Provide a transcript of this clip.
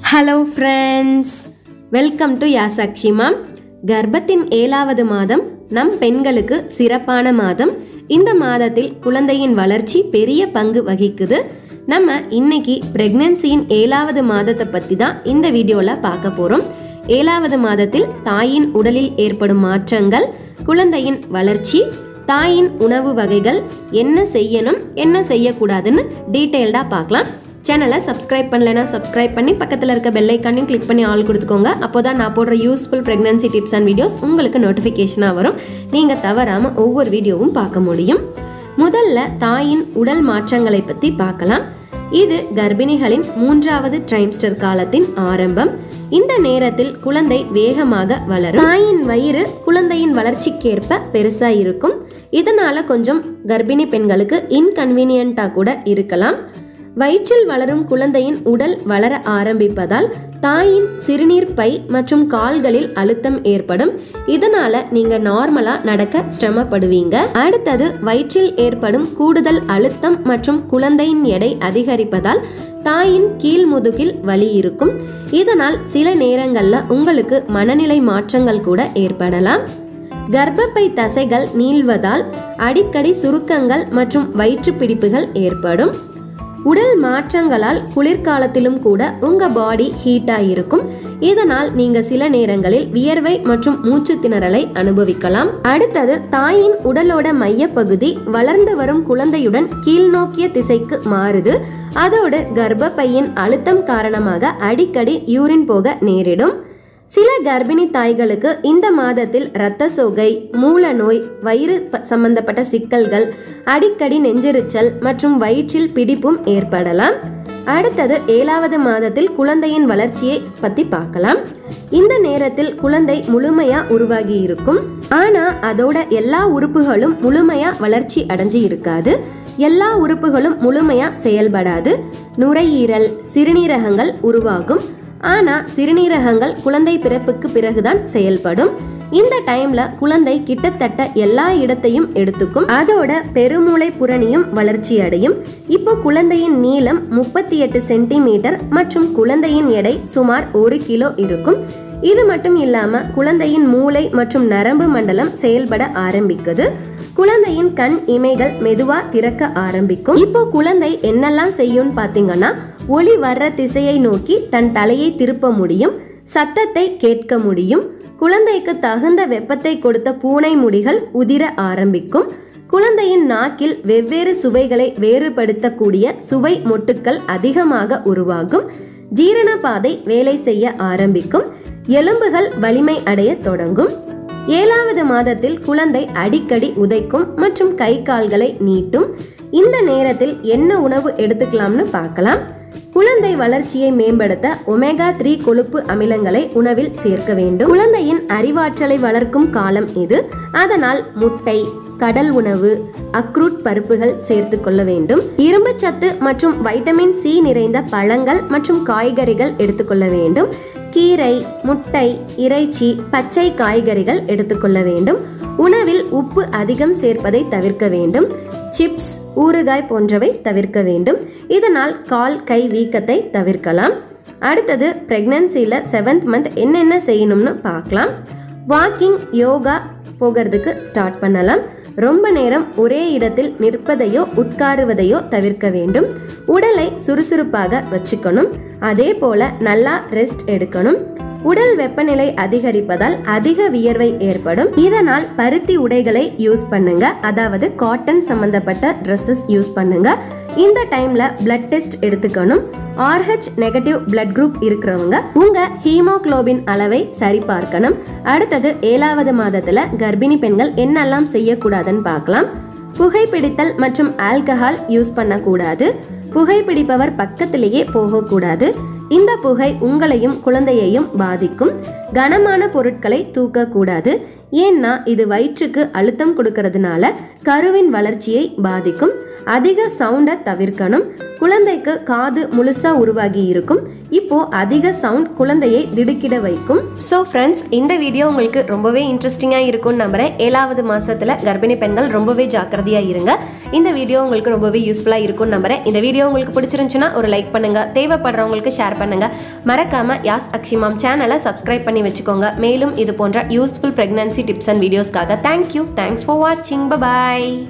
hello friends welcome to Yasakshi ma'am கர்ப்பத்தின் ஏழாவது மாதம் நம் பெண்களுக்கு சிறப்பான மாதம் இந்த மாதத்தில் குழந்தையின் வளர்ச்சி பெரிய பங்கு வகிக்குது நம்ம இன்னைக்கு பிரெக்னன்சியின் ஏழாவது மாதத்தை பற்றி தான் இந்த வீடியோவில் பார்க்க போகிறோம் ஏழாவது மாதத்தில் தாயின் உடலில் ஏற்படும் மாற்றங்கள் குழந்தையின் வளர்ச்சி தாயின் உணவு வகைகள் என்ன செய்யணும் என்ன செய்யக்கூடாதுன்னு டீட்டெயில்டாக பார்க்கலாம் சேனலை சப்ஸ்கிரைப் பண்ணலைன்னா சப்ஸ்கிரைப் பண்ணி பக்கத்தில் இருக்க பெல் ஐக்கானையும் கிளிக் பண்ணி ஆல் கொடுத்துக்கோங்க அப்போ தான் நான் போடுற useful pregnancy tips and videos உங்களுக்கு நோட்டிஃபிகேஷனாக வரும் நீங்கள் தவறாமல் ஒவ்வொரு வீடியோவும் பார்க்க முடியும் முதல்ல தாயின் உடல் மாற்றங்களை பற்றி பார்க்கலாம் இது கர்ப்பிணிகளின் மூன்றாவது ட்ரைம்ஸ்டர் காலத்தின் ஆரம்பம் இந்த நேரத்தில் குழந்தை வேகமாக வளரும் தாயின் வயிறு குழந்தையின் வளர்ச்சிக்கேற்ப பெருசா இருக்கும் இதனால கொஞ்சம் கர்ப்பிணி பெண்களுக்கு இன்கன்வீனியண்டா கூட இருக்கலாம் வயிற்றில் வளரும் குழந்தையின் உடல் வளர ஆரம்பிப்பதால் தாயின் சிறுநீர் பை மற்றும் கால்களில் அழுத்தம் ஏற்படும் இதனால நீங்க நார்மலா நடக்க சிரமப்படுவீங்க அடுத்தது வயிற்றில் ஏற்படும் கூடுதல் அழுத்தம் மற்றும் குழந்தையின் எடை அதிகரிப்பதால் தாயின் கீழ் முதுகில் வலி இருக்கும் இதனால் சில நேரங்கள்ல உங்களுக்கு மனநிலை மாற்றங்கள் கூட ஏற்படலாம் கர்ப்பப்பை தசைகள் நீள்வதால் அடிக்கடி சுருக்கங்கள் மற்றும் வயிற்று பிடிப்புகள் ஏற்படும் உடல் மாற்றங்களால் குளிர்காலத்திலும் கூட உங்க பாடி ஹீட்டா இருக்கும் இதனால் நீங்க சில நேரங்களில் வியர்வை மற்றும் மூச்சு திணறலை அனுபவிக்கலாம் அடுத்தது தாயின் உடலோட மையப்பகுதி வளர்ந்து வரும் குழந்தையுடன் கீழ்நோக்கிய திசைக்கு மாறுது அதோடு கர்ப்பப்பையின் அழுத்தம் காரணமாக அடிக்கடி யூரின் போக நேரிடும் சில கர்ப்பிணி தாய்களுக்கு இந்த மாதத்தில் இரத்த சோகை மூல நோய் வயிறு ப- சம்பந்தப்பட்ட சிக்கல்கள் அடிக்கடி நெஞ்செரிச்சல் மற்றும் வயிற்றில் பிடிப்பும் ஏற்படலாம் அடுத்தது ஏழாவது மாதத்தில் குழந்தையின் வளர்ச்சியை பத்தி பார்க்கலாம் இந்த நேரத்தில் குழந்தை முழுமையா உருவாகி இருக்கும் ஆனா அதோட எல்லா உறுப்புகளும் முழுமையா வளர்ச்சி அடைஞ்சு இருக்காது எல்லா உறுப்புகளும் முழுமையா செயல்படாது நுரையீரல் சிறுநீரகங்கள் உருவாகும் ஆனா சிறுநீரகங்கள் குழந்தை பிறப்புக்கு பிறகுதான் செயல்படும் இந்த டைம்ல குழந்தை கிட்டத்தட்ட எல்லா இடத்தையும் எடுத்துக்கும் அதோட பெருமூளை புரணியும் வளர்ச்சி அடையும் இப்போ குழந்தையின் நீளம் முப்பத்தி எட்டு சென்டிமீட்டர் மற்றும் குழந்தையின் எடை சுமார் ஒரு கிலோ இருக்கும் இது மட்டும் இல்லாம குழந்தையின் மூளை மற்றும் நரம்பு மண்டலம் செயல்பட ஆரம்பிக்குது குழந்தையின் கண் இமைகள் மெதுவா திறக்க ஆரம்பிக்கும் இப்போ குழந்தை என்னெல்லாம் செய்யும்னு பாத்தீங்கன்னா ஒளி வர்ற திசையை நோக்கி தன் தலையை திருப்ப முடியும் சத்தத்தை கேட்க முடியும் குழந்தைக்கு தகுந்த வெப்பத்தை கொடுத்த பூனை முடிகள் உதிர ஆரம்பிக்கும் குழந்தையின் நாக்கில் வெவ்வேறு சுவைகளை வேறுபடுத்தக்கூடிய சுவை மொட்டுக்கள் அதிகமாக உருவாகும் ஜீரண பாதை வேலை செய்ய ஆரம்பிக்கும் எலும்புகள் வலிமை அடைய தொடங்கும் ஏழாவது மாதத்தில் குழந்தை அடிக்கடி உதைக்கும் மற்றும் கை கால்களை நீட்டும் இந்த நேரத்தில் என்ன உணவு எடுத்துக்கலாம்னு பார்க்கலாம் குழந்தை வளர்ச்சியை மேம்படுத்த ஒமேகா த்ரீ கொழுப்பு அமிலங்களை உணவில் சேர்க்க வேண்டும் குழந்தையின் அறிவாற்றலை வளர்க்கும் காலம் இது அதனால் முட்டை கடல் உணவு அக்ரூட் பருப்புகள் சேர்த்து கொள்ள வேண்டும் இரும்புச்சத்து மற்றும் வைட்டமின் சி நிறைந்த பழங்கள் மற்றும் காய்கறிகள் எடுத்துக்கொள்ள வேண்டும் கீரை முட்டை இறைச்சி பச்சை காய்கறிகள் எடுத்துக்கொள்ள வேண்டும் உணவில் உப்பு அதிகம் சேர்ப்பதை தவிர்க்க வேண்டும் சிப்ஸ் ஊறுகாய் போன்றவை தவிர்க்க வேண்டும் இதனால் கால் கை வீக்கத்தை தவிர்க்கலாம் அடுத்தது பிரெக்னன்சியில் செவன்த் மந்த் என்னென்ன செய்யணும்னு பார்க்கலாம் வாக்கிங் யோகா போகிறதுக்கு ஸ்டார்ட் பண்ணலாம் ரொம்ப நேரம் ஒரே இடத்தில் நிற்பதையோ உட்காருவதையோ தவிர்க்க வேண்டும் உடலை சுறுசுறுப்பாக வச்சுக்கணும் அதே போல நல்லா ரெஸ்ட் எடுக்கணும் உடல் வெப்பநிலை அதிகரிப்பதால் அதிக வியர்வை ஏற்படும் இதனால் பருத்தி உடைகளை யூஸ் பண்ணுங்க அதாவது காட்டன் சம்பந்தப்பட்ட ட்ரெஸ்ஸஸ் யூஸ் பண்ணுங்க இந்த டைம்ல பிளட் டெஸ்ட் எடுத்துக்கணும் ஆர்ஹெச் நெகட்டிவ் பிளட் குரூப் இருக்கிறவங்க உங்க ஹீமோகுளோபின் அளவை சரிபார்க்கணும் அடுத்தது ஏழாவது மாதத்துல கர்ப்பிணி பெண்கள் என்னெல்லாம் செய்யக்கூடாதுன்னு பார்க்கலாம் புகைப்பிடித்தல் மற்றும் ஆல்கஹால் யூஸ் பண்ணக்கூடாது புகைப்பிடிப்பவர் பக்கத்திலேயே போகக்கூடாது இந்த புகை உங்களையும் குழந்தையையும் பாதிக்கும் கனமான பொருட்களை தூக்கக்கூடாது ஏன்னா இது வயிற்றுக்கு அழுத்தம் கொடுக்கறதுனால கருவின் வளர்ச்சியை பாதிக்கும் அதிக சவுண்டை தவிர்க்கணும் குழந்தைக்கு காது முழுசா உருவாகி இருக்கும் இப்போ அதிக சவுண்ட் குழந்தையை திடுக்கிட வைக்கும் ஸோ ஃப்ரெண்ட்ஸ் இந்த வீடியோ உங்களுக்கு ரொம்பவே இன்ட்ரெஸ்டிங்காக இருக்கும்னு நம்புறேன் ஏழாவது மாசத்துல கர்ப்பிணி பெண்கள் ரொம்பவே ஜாக்கிரதையா இருங்க இந்த வீடியோ உங்களுக்கு ரொம்பவே யூஸ்ஃபுல்லாக இருக்கும்னு நம்புறேன் இந்த வீடியோ உங்களுக்கு பிடிச்சிருந்துச்சுன்னா ஒரு லைக் பண்ணுங்க தேவைப்படுறவங்களுக்கு ஷேர் பண்ணுங்க மறக்காம யாஸ் அக்ஷிமாம் சேனலை சப்ஸ்கிரைப் பண்ணி வச்சுக்கோங்க மேலும் இது போன்ற யூஸ்ஃபுல் பிரெக்னன்சி டிப்ஸ் அண்ட் வீடியோஸ்க்காக தேங்க்யூ தேங்க்ஸ் ஃபார் வாட்சிங் பபாய்